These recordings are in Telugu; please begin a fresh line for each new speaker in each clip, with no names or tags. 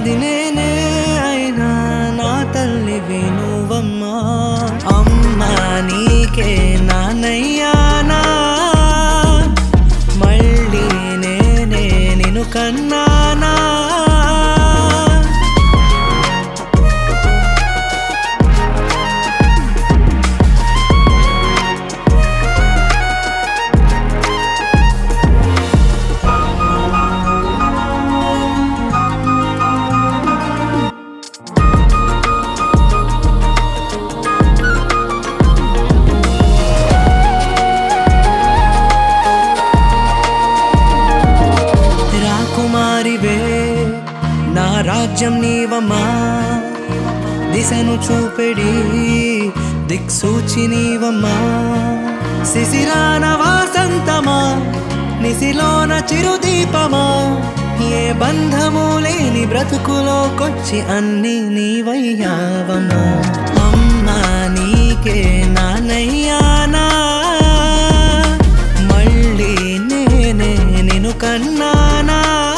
నాది నేనే అయినా నా తల్లివి నువ్వమ్మా అమ్మా నీకే నానయ్యానా మళ్ళీ నేనే నిన్ను కన్నానా రాకుమారివే నా రాజ్యం నీవమ్మా దిశను చూపెడి దిక్సూచి నీవమ్మా శిశిరాన వాసంతమా నిసిలోన చిరుదీపమా ఏ బంధము లేని బ్రతుకులోకొచ్చి అన్ని నీవయ్యావమ్మా అమ్మా నీకే నానయ్యానా మళ్ళీ నేనే నిన్ను కన్నానా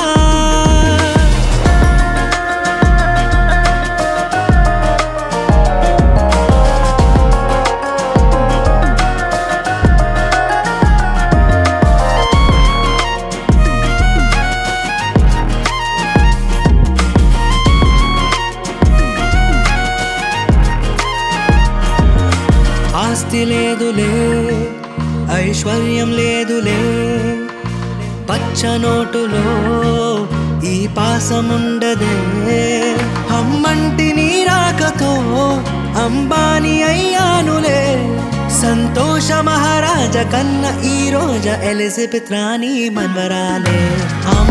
ఆస్తి లేదులే ఐశ్వర్యం లేదులే పచ్చ నోటులో ఈ పాసముండదే అమ్మంటి నీ రాకతో అంబాని అయ్యానులే సంతోష మహారాజ కన్న ఈ రోజు ఎలిజబెత్ రాణి మన్వరాలే